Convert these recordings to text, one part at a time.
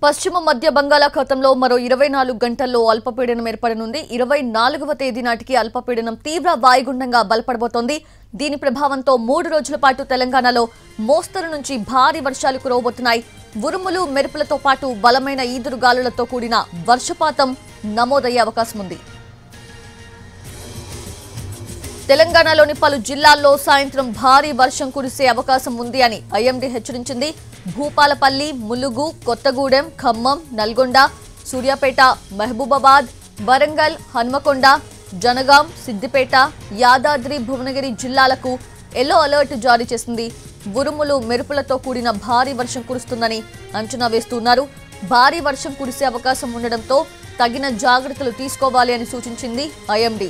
పశ్చిమ మధ్య బంగాళాఖాతంలో మరో ఇరవై నాలుగు గంటల్లో అల్పపీడనం ఏర్పడనుంది ఇరవై నాలుగవ తేదీ నాటికి అల్పపీడనం తీవ్ర వాయుగుండంగా బలపడబోతోంది దీని ప్రభావంతో మూడు రోజుల పాటు తెలంగాణలో మోస్తరు నుంచి భారీ వర్షాలు కురవబోతున్నాయి ఉరుములు మెరుపులతో పాటు బలమైన ఈదురు గాలులతో కూడిన వర్షపాతం నమోదయ్యే అవకాశం ఉంది తెలంగాణలోని పలు జిల్లాల్లో సాయంత్రం భారీ వర్షం కురిసే అవకాశం ఉంది అని ఐఎండీ హెచ్చరించింది భూపాలపల్లి ములుగు కొత్తగూడెం ఖమ్మం నల్గొండ సూర్యాపేట మహబూబాబాద్ వరంగల్ హన్మకొండ జనగాం సిద్దిపేట యాదాద్రి భువనగిరి జిల్లాలకు ఎల్లో అలర్ట్ జారీ చేసింది ఉరుములు మెరుపులతో కూడిన భారీ వర్షం కురుస్తుందని అంచనా వేస్తున్నారు భారీ వర్షం కురిసే అవకాశం ఉండడంతో తగిన జాగ్రత్తలు తీసుకోవాలి అని సూచించింది ఐఎండీ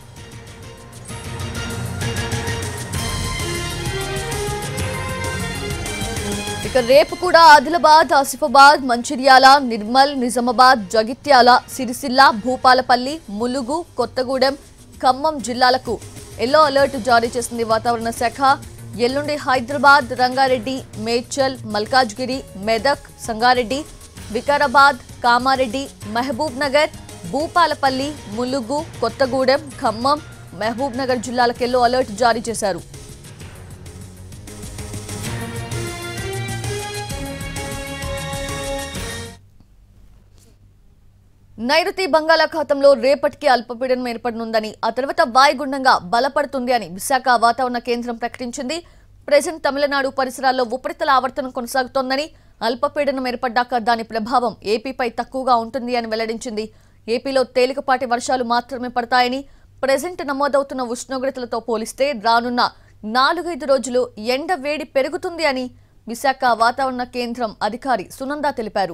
ఇక రేపు కూడా ఆదిలాబాద్ ఆసిఫాబాద్ మంచిర్యాల నిర్మల్ నిజామాబాద్ జగిత్యాల సిరిసిల్ల భూపాలపల్లి ములుగు కొత్తగూడెం ఖమ్మం జిల్లాలకు ఎల్లో అలర్ట్ జారీ చేసింది వాతావరణ శాఖ ఎల్లుండి హైదరాబాద్ రంగారెడ్డి మేడ్చల్ మల్కాజ్గిరి మెదక్ సంగారెడ్డి వికారాబాద్ కామారెడ్డి మహబూబ్ నగర్ భూపాలపల్లి ములుగు కొత్తగూడెం ఖమ్మం మహబూబ్ నగర్ జిల్లాలకు ఎల్లో అలర్ట్ జారీ చేశారు నైరుతి బంగాళాఖాతంలో రేపటికి అల్పపీడనం ఏర్పడనుందని ఆ తర్వాత వాయుగుండంగా బలపడుతుంది అని విశాఖ వాతావరణ కేంద్రం ప్రకటించింది ప్రజెంట్ తమిళనాడు పరిసరాల్లో ఉపరితల ఆవర్తనం కొనసాగుతోందని అల్పపీడనం ఏర్పడ్డాక దాని ప్రభావం ఏపీపై తక్కువగా ఉంటుంది అని వెల్లడించింది ఏపీలో తేలికపాటి వర్షాలు మాత్రమే పడతాయని ప్రజెంట్ నమోదవుతున్న ఉష్ణోగ్రతలతో పోలిస్తే రానున్న నాలుగైదు రోజులు ఎండ వేడి పెరుగుతుంది అని విశాఖ వాతావరణ కేంద్రం అధికారి సునంద తెలిపారు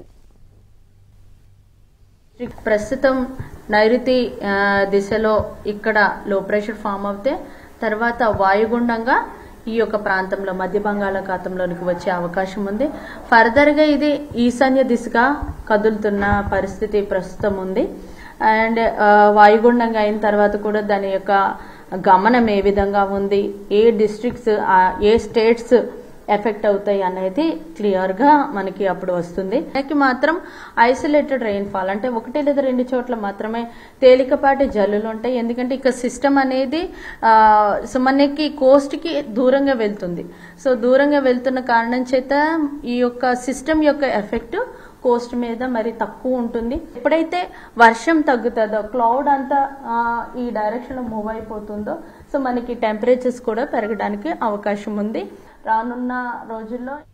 ప్రస్తుతం నైరుతి ఆ, దిశలో ఇక్కడ లో ప్రెషర్ ఫామ్ అవుతే తర్వాత వాయుగుండంగా ఈ యొక్క ప్రాంతంలో మధ్య బంగాళాఖాతంలోనికి వచ్చే అవకాశం ఉంది ఫర్దర్గా ఇది ఈశాన్య దిశగా కదులుతున్న పరిస్థితి ప్రస్తుతం ఉంది అండ్ ఆ, వాయుగుండంగా అయిన తర్వాత కూడా దాని యొక్క గమనం ఏ విధంగా ఉంది ఏ డిస్ట్రిక్ట్స్ ఏ స్టేట్స్ ఎఫెక్ట్ అవుతాయి అనేది క్లియర్ గా మనకి అప్పుడు వస్తుంది మనకి మాత్రం ఐసోలేటెడ్ రెయిన్ ఫాల్ అంటే ఒకటి లేదా రెండు చోట్ల మాత్రమే తేలికపాటి జల్లులు ఉంటాయి ఎందుకంటే ఇక సిస్టమ్ అనేది ఆ, సో మనకి కోస్ట్ కి దూరంగా వెళ్తుంది సో దూరంగా వెళ్తున్న కారణం చేత ఈ యొక్క సిస్టమ్ యొక్క ఎఫెక్ట్ కోస్ట్ మీద మరి తక్కువ ఉంటుంది ఎప్పుడైతే వర్షం తగ్గుతుందో క్లౌడ్ అంతా ఆ, ఈ డైరెక్షన్ లో మూవ్ అయిపోతుందో సో మనకి టెంపరేచర్స్ కూడా పెరగడానికి అవకాశం ఉంది రానున్న రోజుల్లో